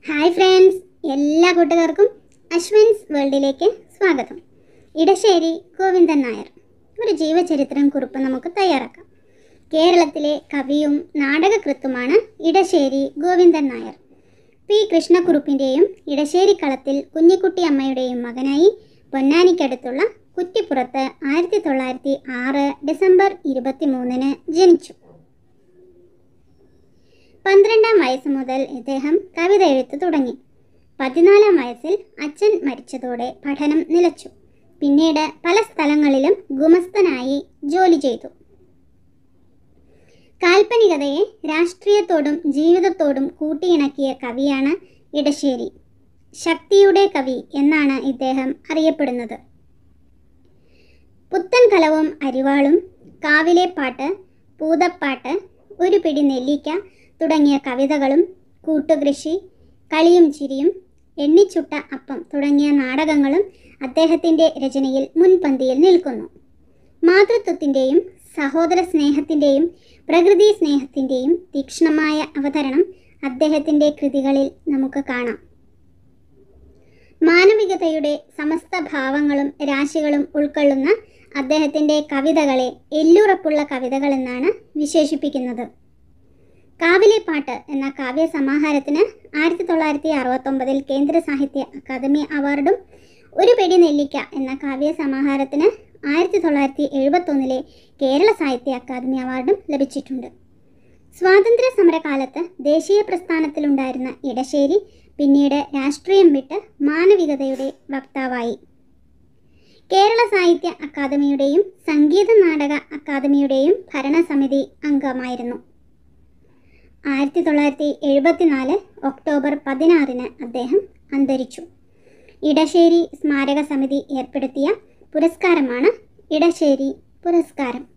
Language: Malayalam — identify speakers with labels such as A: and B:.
A: ഹായ് ഫ്രണ്ട്സ് എല്ലാ കൂട്ടുകാർക്കും അശ്വിൻസ് വേൾഡിലേക്ക് സ്വാഗതം ഇടശ്ശേരി ഗോവിന്ദൻ നായർ ഒരു ജീവചരിത്രം കുറിപ്പ് നമുക്ക് തയ്യാറാക്കാം കേരളത്തിലെ കവിയും നാടകകൃത്തുമാണ് ഇടശ്ശേരി ഗോവിന്ദൻ നായർ പി കൃഷ്ണക്കുറുപ്പിൻ്റെയും ഇടശ്ശേരി കളത്തിൽ കുഞ്ഞിക്കുട്ടി അമ്മയുടെയും മകനായി പൊന്നാനിക്കടുത്തുള്ള കുറ്റിപ്പുറത്ത് ആയിരത്തി തൊള്ളായിരത്തി ആറ് ഡിസംബർ ഇരുപത്തി മൂന്നിന് ജനിച്ചു പന്ത്രണ്ടാം വയസ്സ് മുതൽ ഇദ്ദേഹം കവിത എഴുത്ത് തുടങ്ങി പതിനാലാം വയസ്സിൽ അച്ഛൻ മരിച്ചതോടെ പഠനം നിലച്ചു പിന്നീട് പല സ്ഥലങ്ങളിലും ഗുമസ്തനായി ജോലി ചെയ്തു കാൽപ്പനികതയെ രാഷ്ട്രീയത്തോടും ജീവിതത്തോടും കൂട്ടിയിണക്കിയ കവിയാണ് ഇടശ്ശേരി ശക്തിയുടെ കവി എന്നാണ് ഇദ്ദേഹം അറിയപ്പെടുന്നത് പുത്തൻ കലവും അരിവാളും കാവിലെ പാട്ട് പൂതപ്പാട്ട് ഒരു പിടി നെല്ലിക്ക തുടങ്ങിയ കവിതകളും കൂട്ടുകൃഷി കളിയും ചിരിയും എണ്ണിച്ചുട്ട അപ്പം തുടങ്ങിയ നാടകങ്ങളും അദ്ദേഹത്തിൻ്റെ രചനയിൽ മുൻപന്തിയിൽ നിൽക്കുന്നു മാതൃത്വത്തിൻ്റെയും സഹോദര സ്നേഹത്തിൻ്റെയും പ്രകൃതി സ്നേഹത്തിൻ്റെയും തീക്ഷ്ണമായ അവതരണം അദ്ദേഹത്തിൻ്റെ കൃതികളിൽ നമുക്ക് കാണാം മാനവികതയുടെ സമസ്ത ഭാവങ്ങളും രാശികളും ഉൾക്കൊള്ളുന്ന അദ്ദേഹത്തിൻ്റെ കവിതകളെ എല്ലുറപ്പുള്ള കവിതകളെന്നാണ് വിശേഷിപ്പിക്കുന്നത് കാവിലെ പാട്ട് എന്ന കാവ്യ സമാഹാരത്തിന് ആയിരത്തി തൊള്ളായിരത്തി അറുപത്തൊമ്പതിൽ കേന്ദ്ര സാഹിത്യ അക്കാദമി അവാർഡും ഒരു പെടി നെല്ലിക്ക എന്ന കാവ്യ സമാഹാരത്തിന് ആയിരത്തി തൊള്ളായിരത്തി എഴുപത്തൊന്നിലെ കേരള സാഹിത്യ അക്കാദമി അവാർഡും ലഭിച്ചിട്ടുണ്ട് സ്വാതന്ത്ര്യ സമരകാലത്ത് ദേശീയ പ്രസ്ഥാനത്തിലുണ്ടായിരുന്ന ഇടശ്ശേരി പിന്നീട് രാഷ്ട്രീയം വിട്ട് മാനവികതയുടെ വക്താവായി കേരള സാഹിത്യ അക്കാദമിയുടെയും സംഗീത നാടക അക്കാദമിയുടെയും ഭരണസമിതി അംഗമായിരുന്നു ആയിരത്തി തൊള്ളായിരത്തി എഴുപത്തിനാല് ഒക്ടോബർ പതിനാറിന് അദ്ദേഹം അന്തരിച്ചു ഇടശ്ശേരി സ്മാരക സമിതി ഏർപ്പെടുത്തിയ പുരസ്കാരമാണ് ഇടശ്ശേരി പുരസ്കാരം